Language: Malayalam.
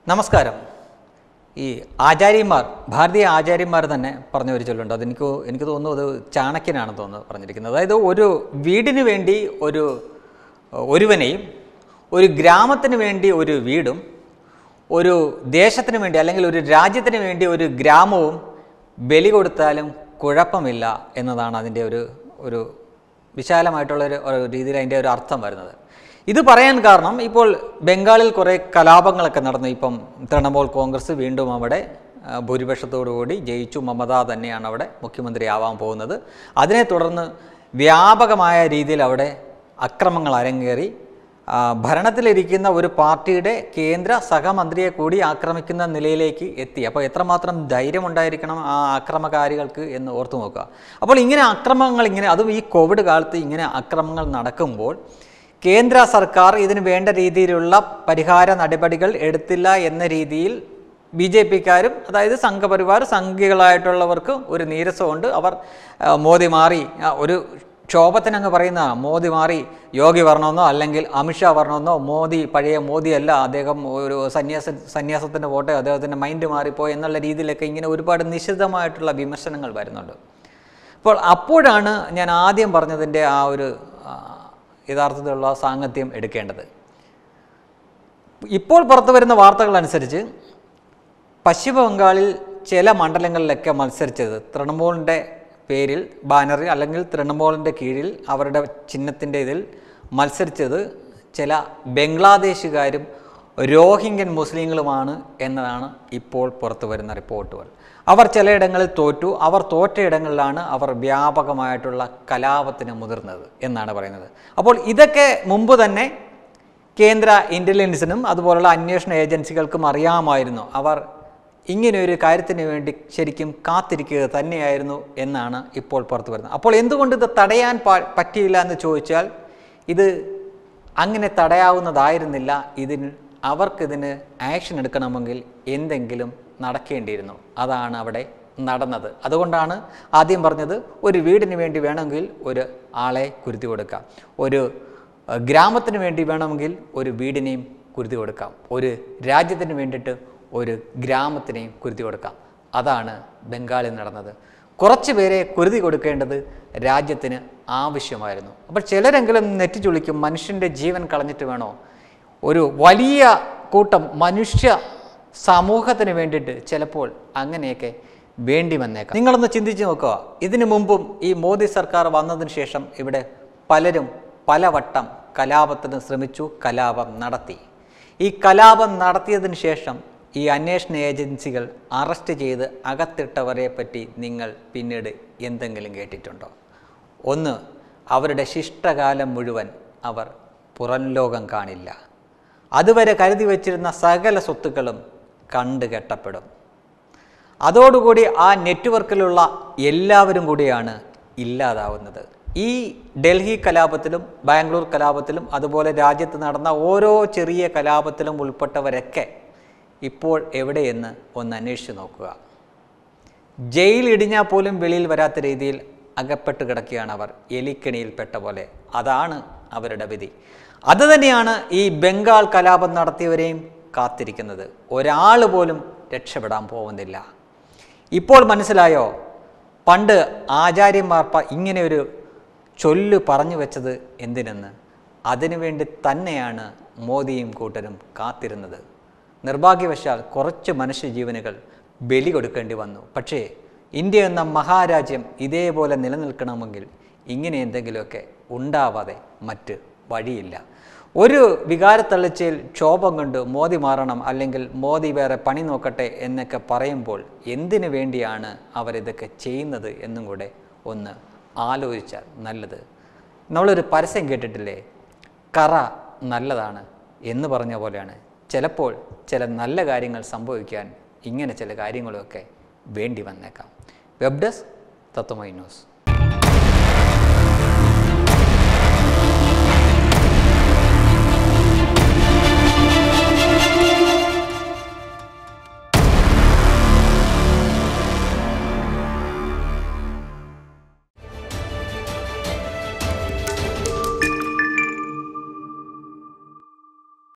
നമസ്കാരം ഈ ആചാര്യന്മാർ ഭാരതീയ ആചാര്യന്മാർ തന്നെ പറഞ്ഞ ഒരു ചൊല്ലുണ്ട് അതെനിക്ക് എനിക്ക് തോന്നുന്നു അത് ചാണക്യനാണെന്ന് തോന്നുന്നു പറഞ്ഞിരിക്കുന്നത് അതായത് ഒരു വീടിന് വേണ്ടി ഒരു ഒരുവനെയും ഒരു ഗ്രാമത്തിന് വേണ്ടി ഒരു വീടും ഒരു ദേശത്തിന് വേണ്ടി അല്ലെങ്കിൽ ഒരു രാജ്യത്തിന് വേണ്ടി ഒരു ഗ്രാമവും ബലി കൊടുത്താലും കുഴപ്പമില്ല എന്നതാണ് അതിൻ്റെ ഒരു ഒരു വിശാലമായിട്ടുള്ള ഒരു ഒരു രീതിയിൽ അതിൻ്റെ ഒരു അർത്ഥം വരുന്നത് ഇത് പറയാൻ കാരണം ഇപ്പോൾ ബംഗാളിൽ കുറേ കലാപങ്ങളൊക്കെ നടന്നു ഇപ്പം തൃണമൂൽ കോൺഗ്രസ് വീണ്ടും അവിടെ ആ, ഭൂരിപക്ഷത്തോടുകൂടി ജയിച്ചു മമത തന്നെയാണ് അവിടെ മുഖ്യമന്ത്രിയാവാൻ പോകുന്നത് അതിനെ തുടർന്ന് വ്യാപകമായ രീതിയിൽ അവിടെ അക്രമങ്ങൾ അരങ്ങേറി ആ, ഭരണത്തിലിരിക്കുന്ന ഒരു പാർട്ടിയുടെ കേന്ദ്ര സഹമന്ത്രിയെ കൂടി ആക്രമിക്കുന്ന നിലയിലേക്ക് എത്തി അപ്പോൾ എത്രമാത്രം ധൈര്യമുണ്ടായിരിക്കണം ആ അക്രമകാരികൾക്ക് എന്ന് ഓർത്തു നോക്കുക അപ്പോൾ ഇങ്ങനെ അക്രമങ്ങൾ ഇങ്ങനെ അതും ഈ കോവിഡ് കാലത്ത് ഇങ്ങനെ അക്രമങ്ങൾ നടക്കുമ്പോൾ കേന്ദ്ര സർക്കാർ ഇതിന് വേണ്ട രീതിയിലുള്ള പരിഹാര നടപടികൾ എടുത്തില്ല എന്ന രീതിയിൽ ബി ജെ പിക്കാരും അതായത് സംഘപരിവാർ സംഘികളായിട്ടുള്ളവർക്ക് ഒരു നീരസമുണ്ട് അവർ ആ, മോദി മാറി ആ, ഒരു ക്ഷോഭത്തിനങ്ങ് പറയുന്ന മോദി മാറി യോഗി വരണമെന്നോ അല്ലെങ്കിൽ അമിത്ഷാ വരണമെന്നോ മോദി പഴയ മോദിയല്ല അദ്ദേഹം ഒരു സന്യാസ സന്യാസത്തിൻ്റെ വോട്ടെ അദ്ദേഹത്തിൻ്റെ മൈൻഡ് മാറിപ്പോയി എന്നുള്ള രീതിയിലൊക്കെ ഇങ്ങനെ ഒരുപാട് നിശിതമായിട്ടുള്ള വിമർശനങ്ങൾ വരുന്നുണ്ട് അപ്പോൾ അപ്പോഴാണ് ഞാൻ ആദ്യം പറഞ്ഞതിൻ്റെ ആ ഒരു ആ, യഥാർത്ഥത്തിലുള്ള സാങ്കത്യം എടുക്കേണ്ടത് ഇപ്പോൾ പുറത്തു വരുന്ന വാർത്തകൾ അനുസരിച്ച് പശ്ചിമ ബംഗാളിൽ ചില മണ്ഡലങ്ങളിലൊക്കെ മത്സരിച്ചത് തൃണമൂലിൻ്റെ പേരിൽ ബാനറിൽ അല്ലെങ്കിൽ തൃണമൂലിൻ്റെ കീഴിൽ അവരുടെ ചിഹ്നത്തിൻ്റെ ഇതിൽ മത്സരിച്ചത് ചില ബംഗ്ലാദേശുകാരും രോഹിംഗ്യൻ മുസ്ലിങ്ങളുമാണ് എന്നതാണ് ഇപ്പോൾ പുറത്തു വരുന്ന റിപ്പോർട്ടുകൾ അവർ ചിലയിടങ്ങളിൽ തോറ്റു അവർ തോറ്റയിടങ്ങളിലാണ് അവർ വ്യാപകമായിട്ടുള്ള കലാപത്തിന് മുതിർന്നത് എന്നാണ് പറയുന്നത് അപ്പോൾ ഇതൊക്കെ മുമ്പ് തന്നെ കേന്ദ്ര ഇൻ്റലിജൻസിനും അതുപോലുള്ള അന്വേഷണ ഏജൻസികൾക്കും അറിയാമായിരുന്നു അവർ ഇങ്ങനെ ഒരു കാര്യത്തിന് വേണ്ടി ശരിക്കും കാത്തിരിക്കുക തന്നെയായിരുന്നു എന്നാണ് ഇപ്പോൾ പുറത്തു വരുന്നത് അപ്പോൾ എന്തുകൊണ്ട് ഇത് തടയാൻ പ- പറ്റിയില്ല എന്ന് ചോദിച്ചാൽ ഇത് അങ്ങനെ തടയാവുന്നതായിരുന്നില്ല ഇതിന് അവർക്കിതിന് ആക്ഷൻ എടുക്കണമെങ്കിൽ എന്തെങ്കിലും നടക്കേണ്ടിയിരുന്നു അതാണ് അവിടെ നടന്നത് അതുകൊണ്ടാണ് ആദ്യം പറഞ്ഞത് ഒരു വീടിന് വേണ്ടി വേണമെങ്കിൽ ഒരു ആളെ കുരുതി കൊടുക്കാം ഒരു അഹ്, ഗ്രാമത്തിന് വേണ്ടി വേണമെങ്കിൽ ഒരു വീടിനെയും കുരുതി കൊടുക്കാം ഒരു രാജ്യത്തിന് വേണ്ടിയിട്ട് ഒരു ഗ്രാമത്തിനെയും കുരുതി കൊടുക്കാം അതാണ് ബംഗാളിൽ നടന്നത് കുറച്ച് പേരെ കുരുതി കൊടുക്കേണ്ടത് രാജ്യത്തിന് ആവശ്യമായിരുന്നു അപ്പോൾ ചിലരെങ്കിലും നെറ്റി ചുളിക്കും മനുഷ്യൻ്റെ ജീവൻ കളഞ്ഞിട്ട് വേണോ ഒരു വലിയ കൂട്ടം മനുഷ്യ സമൂഹത്തിന് വേണ്ടിയിട്ട് ചിലപ്പോൾ അങ്ങനെയൊക്കെ വേണ്ടി വന്നേക്കാം നിങ്ങളൊന്ന് ചിന്തിച്ച് നോക്കുക ഇതിനു മുമ്പും ഈ മോദി സർക്കാർ വന്നതിന് ശേഷം ഇവിടെ പലരും പലവട്ടം കലാപത്തിന് ശ്രമിച്ചു കലാപം നടത്തി ഈ കലാപം നടത്തിയതിന് ശേഷം ഈ അന്വേഷണ ഏജൻസികൾ അറസ്റ്റ് ചെയ്ത് അകത്തിട്ടവരെ പറ്റി നിങ്ങൾ പിന്നീട് എന്തെങ്കിലും കേട്ടിട്ടുണ്ടോ ഒന്ന് അവരുടെ ശിഷ്ടകാലം മുഴുവൻ അവർ പുറം ലോകം കാണില്ല അതുവരെ കരുതി വച്ചിരുന്ന സകല സ്വത്തുക്കളും കണ്ടു കെട്ടപ്പെടും അതോടുകൂടി ആ നെറ്റ്വർക്കിലുള്ള എല്ലാവരും കൂടിയാണ് ഇല്ലാതാവുന്നത് ഈ ഡൽഹി കലാപത്തിലും ബാംഗ്ലൂർ കലാപത്തിലും അതുപോലെ രാജ്യത്ത് നടന്ന ഓരോ ചെറിയ കലാപത്തിലും ഉൾപ്പെട്ടവരൊക്കെ ഇപ്പോൾ എവിടെയെന്ന് ഒന്ന് അന്വേഷിച്ച് നോക്കുക ജയിൽ ഇടിഞ്ഞാൽ പോലും വെളിയിൽ വരാത്ത രീതിയിൽ അകപ്പെട്ട് കിടക്കുകയാണ് അവർ എലിക്കണിയിൽപ്പെട്ട പോലെ അതാണ് അവരുടെ വിധി അതുതന്നെയാണ് ഈ ബംഗാൾ കലാപം നടത്തിയവരെയും കാത്തിരിക്കുന്നത് ഒരാൾ പോലും രക്ഷപ്പെടാൻ പോകുന്നില്ല ഇപ്പോൾ മനസ്സിലായോ പണ്ട് ആചാര്യന്മാർ പ- ഇങ്ങനെ ഒരു ചൊല്ല് പറഞ്ഞു വെച്ചത് എന്തിനെന്ന് അതിനുവേണ്ടി തന്നെയാണ് മോദിയും കൂട്ടരും കാത്തിരുന്നത് നിർഭാഗ്യവശാൽ കുറച്ച് മനുഷ്യജീവനുകൾ ബലി കൊടുക്കേണ്ടി വന്നു പക്ഷേ ഇന്ത്യ എന്ന മഹാരാജ്യം ഇതേപോലെ നിലനിൽക്കണമെങ്കിൽ ഇങ്ങനെ എന്തെങ്കിലുമൊക്കെ ഉണ്ടാവാതെ മറ്റ് വഴിയില്ല ഒരു വികാരത്തള്ളിച്ചയിൽ ക്ഷോഭം കൊണ്ട് മോദി മാറണം അല്ലെങ്കിൽ മോദി വേറെ പണി നോക്കട്ടെ എന്നൊക്കെ പറയുമ്പോൾ എന്തിനു വേണ്ടിയാണ് അവരിതൊക്കെ ചെയ്യുന്നത് എന്നും കൂടെ ഒന്ന് ആലോചിച്ചാൽ നല്ലത് നമ്മളൊരു പരസ്യം കേട്ടിട്ടില്ലേ കറ നല്ലതാണ് എന്ന് പറഞ്ഞ പോലെയാണ് ചിലപ്പോൾ ചില നല്ല കാര്യങ്ങൾ സംഭവിക്കാൻ ഇങ്ങനെ ചില കാര്യങ്ങളൊക്കെ വേണ്ടി വന്നേക്കാം വെബ് ഡെസ്ക് തത്വമൈ ന്യൂസ്